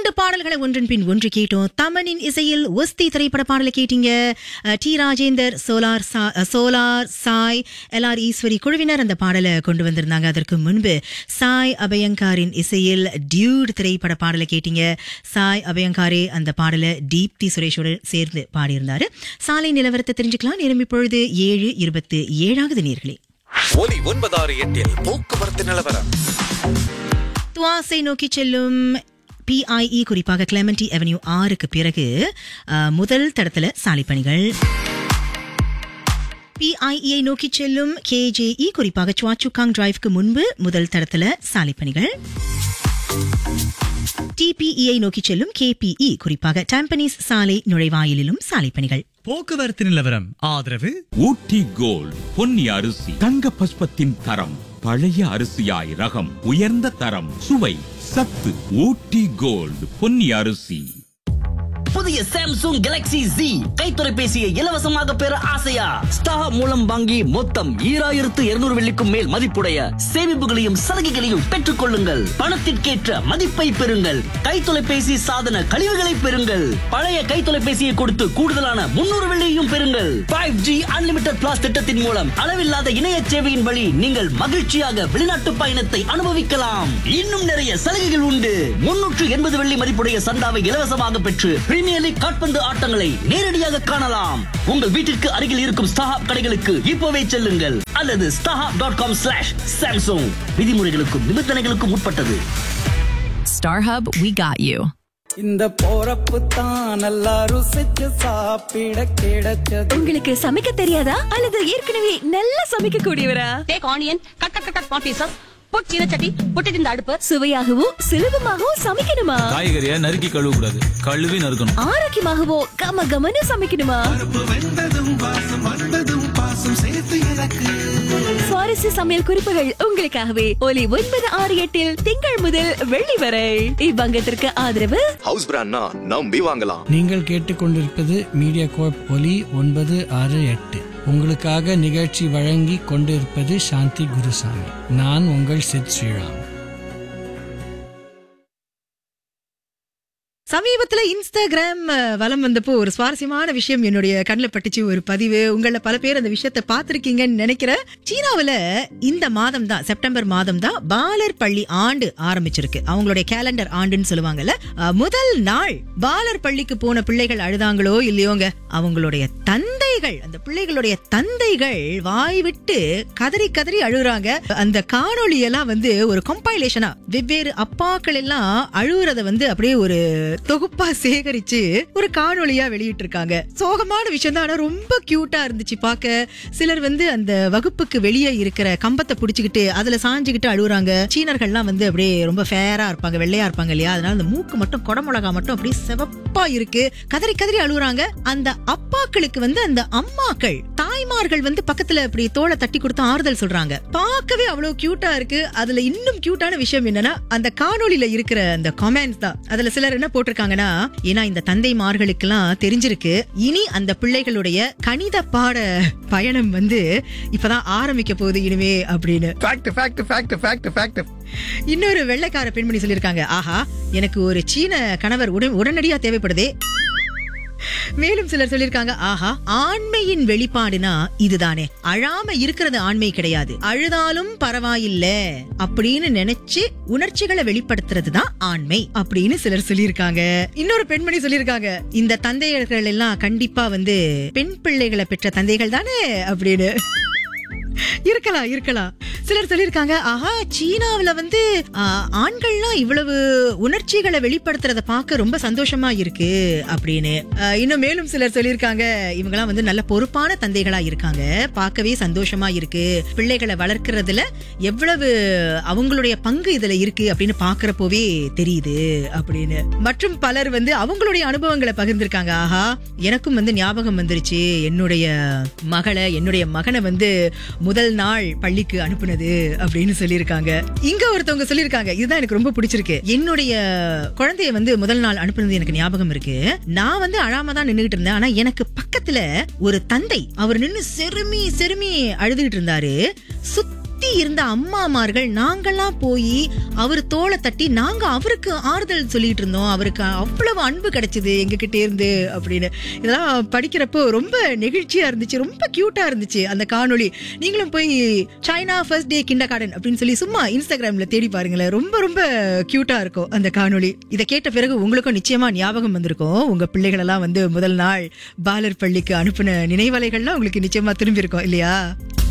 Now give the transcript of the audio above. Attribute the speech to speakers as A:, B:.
A: இரண்டு பாடல்களை ஒன்றன் பின் ஒன்று கேட்டோம் தமனின் இசையில் ஒஸ்தி திரைப்பட பாடலை கேட்டீங்க அஹ், டி ராஜேந்தர் சோலார் சா- அஹ், சோலார் சாய் எல்ஆர் ஈஸ்வரி குழுவினர் அந்த பாடலை கொண்டு வந்திருந்தாங்க அதற்கு முன்பு சாய் அபயங்காரின் இசையில் டியூட் திரைப்பட பாடலை கேட்டீங்க சாய் அபயங்காரே அந்த பாடலை தீப்தி சுரேஷோடு சேர்ந்து பாடியிருந்தாரு சாலை நிலவரத்தை தெரிஞ்சுக்கலாம் நேரம் இப்பொழுது ஏழு இருபத்து ஏழாவது நேர்களே
B: ஒலி ஒன்பதாறு எட்டில் போக்குவரத்து நிலவரம்
A: துவாசை நோக்கி செல்லும் பிஐஇ குறிப்பாக கிளெமண்டி அவென்யூ ஆறுக்கு பிறகு அஹ், முதல் தடத்துல சாலை பணிகள் பிஐஇயை நோக்கி செல்லும் கேஜேஇ குறிப்பாக சுவாச்சுகாங் டிரைவ்க்கு முன்பு முதல் தடத்துல சாலை பணிகள் டிபிஇயை நோக்கி செல்லும் கேபிஇ குறிப்பாக டாம்பனீஸ் சாலை நுழைவாயிலிலும் சாலை பணிகள்
C: போக்குவரத்து நிலவரம் ஆதரவு
D: ஊட்டி கோல்ட் பொன்னி அரிசி தங்க பஸ்பத்தின் தரம் பழைய அரிசியாய் ரகம் உயர்ந்த தரம் சுவை சத்து ஊட்டி கோல்ட் பொன்னி அரிசி
E: புதிய சாம்சங் கேலக்ஸி Z கை தொலைபேசியை இலவசமாக பெற ஆசையா ஸ்டார் மூலம் வாங்கி மொத்தம் ஈராயிரத்து இருநூறு வெள்ளிக்கும் மேல் மதிப்புடைய சேமிப்புகளையும் சலுகைகளையும் பெற்றுக் கொள்ளுங்கள் பணத்திற்கேற்ற மதிப்பை பெறுங்கள் கை தொலைபேசி சாதன கழிவுகளை பெறுங்கள் பழைய கை தொலைபேசியை கொடுத்து கூடுதலான முன்னூறு வெள்ளியையும் பெறுங்கள் ஃபைவ் ஜி அன்லிமிட்டட் பிளாஸ் திட்டத்தின் மூலம் அளவில்லாத இணைய சேவையின் வழி நீங்கள் மகிழ்ச்சியாக வெளிநாட்டு பயணத்தை அனுபவிக்கலாம் இன்னும் நிறைய சலுகைகள் உண்டு முன்னூற்று எண்பது வெள்ளி மதிப்புடைய சந்தாவை இலவசமாக பெற்று பிரீமியர் லீக் காட்பந்து ஆட்டங்களை நேரடியாக காணலாம் உங்கள் வீட்டிற்கு அருகில் இருக்கும் ஸ்டாஹாப் கடைகளுக்கு இப்போவே செல்லுங்கள் அல்லது StarHub dot com slash Samsung விதிமுறைகளுக்கும் நிபந்தனைகளுக்கும் உட்பட்டது
F: StarHub, we got you.
G: இந்த போறப்பு தான் நல்லா ருசிச்சு சாப்பிட கிடைச்சது
H: உங்களுக்கு சமைக்க தெரியாதா அல்லது ஏற்கனவே நல்லா சமைக்க கூடியவரா
I: take onion cut cut cut small pieces put சீனச்சட்டி புட்டு இந்த அடுப்பு
H: சுவையாகவும் சுலபமாகவும் சமைக்கணுமா
J: காய்கறியை நறுக்கி கழுவ கூடாது கழுவி நறுக்கணும்
H: ஆரோக்கியமாகவோ கம கமன்னு சமைக்கணுமா சுவாரஸ்ய சமையல் குறிப்புகள் உங்களுக்காகவே ஒலி ஒன்பது ஆறு எட்டில் திங்கள் முதல் வெள்ளி வரை இவ்வங்கத்திற்கு ஆதரவு
B: ஹவுஸ் பிராண்ட்னா நம்பி வாங்கலாம்
G: நீங்கள் கேட்டுக்கொண்டிருப்பது மீடியா கோப் ஒலி ஒன்பது ஆறு எட்டு உங்களுக்காக நிகழ்ச்சி வழங்கி கொண்டிருப்பது சாந்தி குருசாமி நான் உங்கள் சித் ஸ்ரீராம்
A: சமீபத்துல இன்ஸ்டாகிராம் அஹ், வலம் வந்தப்போ ஒரு சுவாரஸ்யமான விஷயம் என்னுடைய கண்ணில் பட்டுச்சு ஒரு பதிவு உங்கள பல பேர் அந்த விஷயத்தை பார்த்திருக்கீங்கன்னு நினைக்கிறேன் சீனாவுல இந்த மாதம் தான் செப்டம்பர் மாதம் தான் பாலர் பள்ளி ஆண்டு ஆரம்பிச்சிருக்கு அவங்களுடைய கேலண்டர் ஆண்டுன்னு சொல்லுவாங்கல்ல அஹ், முதல் நாள் பாலர் பள்ளிக்கு போன பிள்ளைகள் அழுதாங்களோ இல்லையோங்க அவங்களுடைய தந்தைகள் அந்த பிள்ளைகளுடைய தந்தைகள் வாய் விட்டு கதறி கதறி அழுகுறாங்க அந்த காணொளி எல்லாம் வந்து ஒரு கம்பைலேஷனா வெவ்வேறு அப்பாக்கள் எல்லாம் அழுகுறத வந்து அப்படியே ஒரு தொகுப்பா சேகரிச்சு ஒரு காணொளியா வெளியிட்டு இருக்காங்க சோகமான விஷயம் தான் ஆனா ரொம்ப கியூட்டா இருந்துச்சு பார்க்க சிலர் வந்து அந்த வகுப்புக்கு வெளியே இருக்கிற கம்பத்தை புடிச்சுக்கிட்டு அதுல சாஞ்சுக்கிட்டு அழுகுறாங்க சீனர்கள்லாம் வந்து அப்படியே ரொம்ப ஃபேரா இருப்பாங்க வெள்ளையா இருப்பாங்க இல்லையா அதனால அந்த மூக்கு மட்டும் கொடமிளகா மட்டும் அப்படியே சிவப்பா இருக்கு கதறி கதறி அழுகுறாங்க அந்த அப்பாக்களுக்கு வந்து அந்த அம்மாக்கள் தாய்மார்கள் வந்து பக்கத்துல அப்படி தோலை தட்டி கொடுத்து ஆறுதல் சொல்றாங்க பார்க்கவே அவ்வளவு கியூட்டா இருக்கு அதுல இன்னும் கியூட்டான விஷயம் என்னன்னா அந்த காணொளியில இருக்கிற அந்த கமெண்ட்ஸ் தான் அதுல சிலர் என்ன போட்டிருக்காங்கன்னா ஏன்னா இந்த தந்தைமார்களுக்கெல்லாம் தெரிஞ்சிருக்கு இனி அந்த பிள்ளைகளுடைய கணித பாட பயணம் வந்து இப்பதான் ஆரம்பிக்க போகுது இனிமே அப்படின்னு
B: fact fact fact fact fact
A: இன்னொரு வெள்ளைக்கார பெண்மணி சொல்லிருக்காங்க ஆஹா எனக்கு ஒரு சீன கணவர் உடன் உடனடியா தேவைப்படுதே மேலும் சிலர் சொல்லிருக்காங்க ஆஹா ஆண்மையின் வெளிப்பாடுனா இதுதானே அழாம இருக்கிறது ஆண்மை கிடையாது அழுதாலும் பரவாயில்ல அப்படின்னு நினைச்சு உணர்ச்சிகளை வெளிப்படுத்துறது தான் ஆண்மை அப்படின்னு சிலர் சொல்லியிருக்காங்க இன்னொரு பெண்மணி சொல்லியிருக்காங்க இந்த தந்தையர்கள் எல்லாம் கண்டிப்பா வந்து பெண் பிள்ளைகளை பெற்ற தந்தைகள் தானே அப்படின்னு இருக்கலாம் இருக்கலாம் சிலர் சொல்லிருக்காங்க ஆஹா சீனாவுல வந்து ஆ, ஆண்கள்லாம் இவ்வளவு உணர்ச்சிகளை வெளிப்படுத்துறத பார்க்க ரொம்ப சந்தோஷமா இருக்கு அப்படின்னு ஆ, இன்னும் மேலும் சிலர் சொல்லியிருக்காங்க இவங்கெல்லாம் வந்து நல்ல பொறுப்பான தந்தைகளா இருக்காங்க பார்க்கவே சந்தோஷமா இருக்கு பிள்ளைகளை வளர்க்கறதுல எவ்வளவு அவங்களுடைய பங்கு இதுல இருக்கு அப்படின்னு பாக்குறப்போவே தெரியுது அப்படின்னு மற்றும் பலர் வந்து அவங்களுடைய அனுபவங்களை பகிர்ந்திருக்காங்க ஆஹா எனக்கும் வந்து ஞாபகம் வந்துருச்சு என்னுடைய மகளை என்னுடைய மகனை வந்து முதல் நாள் பள்ளிக்கு அனுப்புனது அப்படின்னு சொல்லியிருக்காங்க இங்க ஒருத்தவங்க சொல்லியிருக்காங்க இதுதான் எனக்கு ரொம்ப பிடிச்சிருக்கு என்னுடைய குழந்தைய வந்து முதல் நாள் அனுப்புனது எனக்கு ஞாபகம் இருக்கு நான் வந்து அழாம தான் நின்னுகிட்டு இருந்தேன் ஆனா எனக்கு பக்கத்துல ஒரு தந்தை அவர் நின்னு செருமி செருமி அழுதுகிட்டு இருந்தாரு சுத்த சுத்தி இருந்த அம்மாமார்கள் நாங்கெல்லாம் போய் அவர் தோலை தட்டி நாங்க அவருக்கு ஆறுதல் சொல்லிட்டு இருந்தோம் அவருக்கு அவ்வளவு அன்பு கிடைச்சது எங்க கிட்ட இருந்து அப்படின்னு இதெல்லாம் படிக்கிறப்போ ரொம்ப நெகிழ்ச்சியா இருந்துச்சு ரொம்ப கியூட்டா இருந்துச்சு அந்த காணொளி நீங்களும் போய் China first day kindergarten அப்படின்னு சொல்லி சும்மா இன்ஸ்டாகிராம்ல தேடி பாருங்களேன் ரொம்ப ரொம்ப கியூட்டா இருக்கும் அந்த காணொளி இதை கேட்ட பிறகு உங்களுக்கும் நிச்சயமா ஞாபகம் வந்திருக்கும் உங்க பிள்ளைகள் எல்லாம் வந்து முதல் நாள் பாலர் பள்ளிக்கு அனுப்பின நினைவலைகள்லாம் உங்களுக்கு நிச்சயமா திரும்பி இருக்கும் இல்லையா